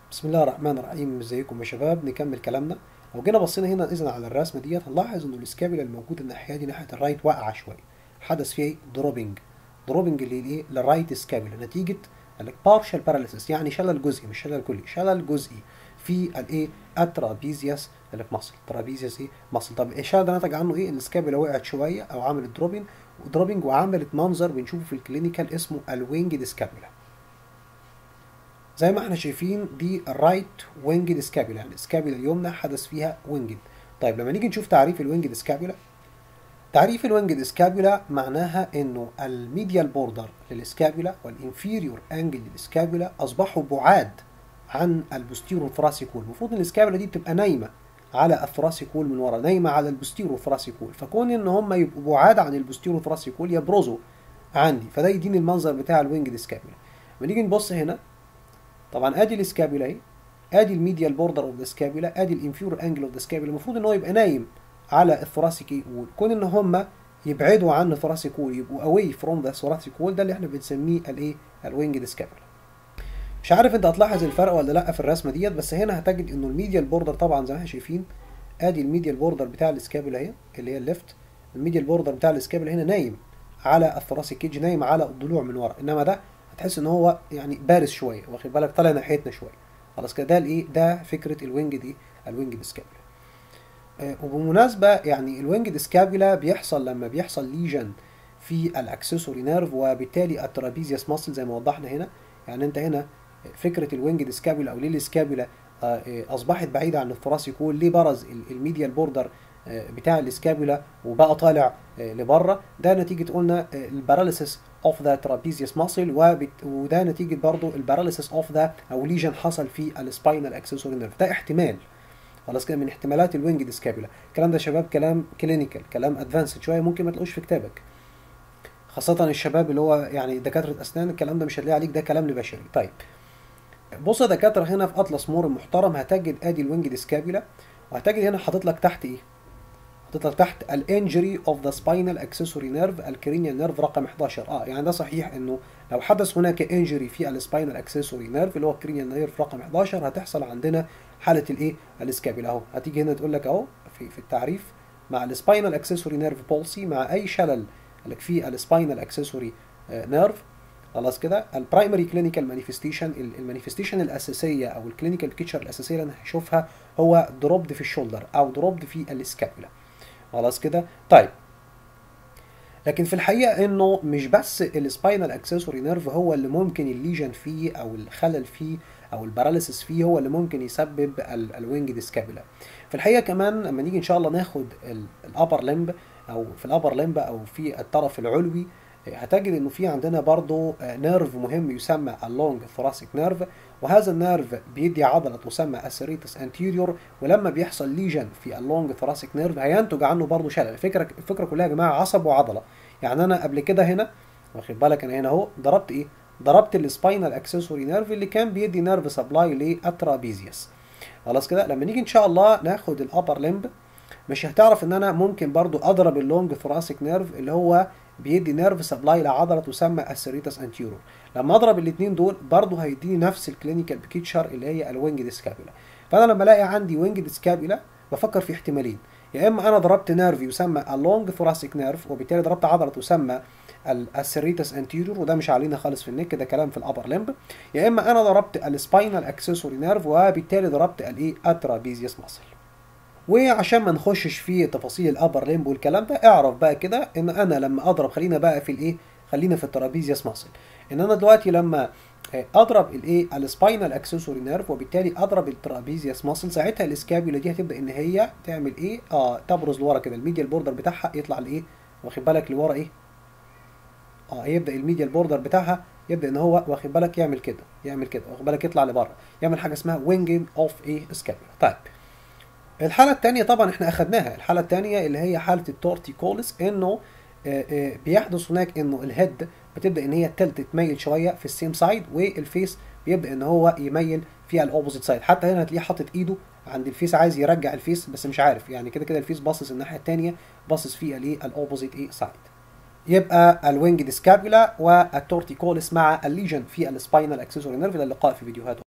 بسم الله الرحمن الرحيم ازيكم يا شباب نكمل كلامنا لو جينا بصينا هنا اذا على الرسمه ديت هنلاحظ ان الاسكابيلا الموجود الناحيه دي ناحيه الرايت واقعه شويه حدث فيها دروبنج دروبنج للايه للرايت سكابيلا نتيجه البارشال باراليسيس يعني شلل جزئي مش شلل كلي شلل جزئي في الايه الترابيزيوس اللي في مصل ترابيزيوس ايه مصل طب الشلل ده نتج عنه ايه الاسكابيلا وقعت شويه او عملت دروبنج دروبنج وعملت منظر بنشوفه في الكلينيكال اسمه الوينج سكابيلا زي ما احنا شايفين دي الرايت وينجد سكابيلا يعني السكابيلا اليمنى حدث فيها وينجد طيب لما نيجي نشوف تعريف الوينجد سكابيلا تعريف الوينجد سكابيلا معناها انه الميديال بوردر للسكابيلا والانفيريور انجل للسكابيلا اصبحوا بعاد عن البوستيرو ثراسيكول المفروض ان السكابيلا دي بتبقى نايمه على الثراسيكول من ورا نايمه على البوستيرو ثراسيكول فكون ان هم يبقوا بعاد عن البوستيرو ثراسيكول يبرزوا عندي فده يديني المنظر بتاع الوينجد سكابيلا لما نيجي نبص هنا طبعا ادي السكابيلا اهي ادي الميديال بوردر اوف ذا سكابيلا ادي الانفيرور انجل اوف ذا سكابيلا المفروض ان هو يبقى نايم على الثوراسيك وول كون ان هم يبعدوا عن الثوراسيك وول يبقوا اواي فروم ذا ثوراسيك وول ده اللي احنا بنسميه الايه الوينجد سكابيلا مش عارف انت هتلاحظ الفرق ولا لا في الرسمه ديت بس هنا هتجد انه الميديال بوردر طبعا زي ما احنا شايفين ادي الميديال بوردر بتاع السكابيلا اهي اللي هي الليفت الميديال بوردر بتاع السكابيلا هنا نايم على الثوراسيك كيج نايم على الضلوع من ورا انما ده هتحس ان هو يعني بارز شويه واخد بالك طالع ناحيتنا شويه خلاص كده ده الايه ده فكره الوينج دي الوينج سكابيلا آه وبمناسبه يعني الوينج سكابيلا بيحصل لما بيحصل ليجن في الاكسسوري نيرف وبالتالي الترابيزيوس ماسل زي ما وضحنا هنا يعني انت هنا فكره الوينج سكابيلا او ليه السكابيلا آه اصبحت بعيده عن الثراسيك وول ليه برز الميديال بوردر بتاع الاسكابولا وبقى طالع لبره ده نتيجه قلنا الباراليسيس اوف ذا ترابيزيوس ماسل وده نتيجه برضو الباراليسيس اوف ذا او ليجن حصل في السباينال اكسسوري نيرف ده احتمال خلاص كده من احتمالات الوينج ديسكابولا الكلام ده يا شباب كلام كلينيكال كلام ادفانسد شويه ممكن ما تلاقوش في كتابك خاصة الشباب اللي هو يعني دكاترة أسنان الكلام ده مش هتلاقي عليك ده كلام لبشري طيب بص يا دكاترة هنا في أطلس مور المحترم هتجد أدي الوينج ديسكابولا وهتجد هنا حاطط لك تحت إيه؟ حاطط لك تحت الانجري اوف ذا سباينال اكسسوري نيرف الكرينيال نيرف رقم 11 اه يعني ده صحيح انه لو حدث هناك انجري في السباينال اكسسوري نيرف اللي هو الكرينيال نيرف رقم 11 هتحصل عندنا حاله الايه الاسكابيلا اهو هتيجي هنا تقول لك اهو في في التعريف مع السباينال اكسسوري نيرف بولسي مع اي شلل لك في السباينال اكسسوري نيرف خلاص كده البرايمري كلينيكال مانيفستيشن المانيفستيشن الاساسيه او الكلينيكال بيكتشر الاساسيه اللي انا هشوفها هو دروبد في الشولدر او دروبد في الاسكابيلا خلاص كده طيب لكن في الحقيقه انه مش بس السباينال اكسسوري نيرف هو اللي ممكن الليجن فيه او الخلل فيه او الباراليسيس فيه هو اللي ممكن يسبب الوينج ديسكابيلا في الحقيقه كمان لما نيجي ان شاء الله ناخد الابر لمب او في الابر لمب او في الطرف العلوي هتجد انه في عندنا برضو نيرف مهم يسمى اللونج ثوراسيك نيرف وهذا النيرف بيدي عضله تسمى اسيريتس انتيريور ولما بيحصل ليجن في اللونج ثوراسيك نيرف هينتج عنه برضو شلل الفكره الفكره كلها يا جماعه عصب وعضله يعني انا قبل كده هنا واخد بالك انا هنا اهو ضربت ايه ضربت السباينال اكسسوري نيرف اللي كان بيدي نيرف سبلاي للترابيزيوس خلاص كده لما نيجي ان شاء الله ناخد الابر لمب مش هتعرف ان انا ممكن برضو اضرب اللونج ثوراسيك نيرف اللي هو بيدي نيرف سبلاي لعضله تسمى السيريتس انتيرور لما اضرب الاثنين دول برضو هيديني نفس الكلينيكال بيكتشر اللي هي الوينج ديسكابيلا فانا لما الاقي عندي وينج ديسكابيلا بفكر في احتمالين يا اما انا ضربت نيرف يسمى اللونج ثوراسيك نيرف وبالتالي ضربت عضله تسمى السيريتس انتيرور وده مش علينا خالص في النك ده كلام في الابر لمب يا اما انا ضربت السباينال اكسسوري نيرف وبالتالي ضربت الايه الترابيزيوس ماسل وعشان ما نخشش في تفاصيل الابر ليمب والكلام ده اعرف بقى كده ان انا لما اضرب خلينا بقى في الايه خلينا في الترابيزيوس ماسل ان انا دلوقتي لما اضرب الايه السباينال اكسسوري نيرف وبالتالي اضرب الترابيزيوس ماسل ساعتها الاسكابيولا دي هتبدا ان هي تعمل ايه اه تبرز لورا كده الميديال بوردر بتاعها يطلع لايه واخد بالك لورا ايه اه يبدا الميديال بوردر بتاعها يبدا ان هو واخد بالك يعمل كده يعمل كده واخد بالك يطلع لبره يعمل حاجه اسمها وينجنج اوف ايه سكابيولا طيب الحاله الثانيه طبعا احنا اخدناها الحاله الثانيه اللي هي حاله التورتيكوليس انه بيحدث هناك انه الهيد بتبدا ان هي تلت تميل شويه في السيم سايد والفيس بيبدا ان هو يميل في الاوبوزيت سايد حتى هنا هتلاقيه حاطط ايده عند الفيس عايز يرجع الفيس بس مش عارف يعني كده كده الفيس باصص الناحيه الثانيه باصص في الايه الاوبوزيت ايه سايد يبقى الوينج ديسكابولا والتورتيكوليس مع الليجن في السباينال اكسسوري نيرف للقاء في فيديوهات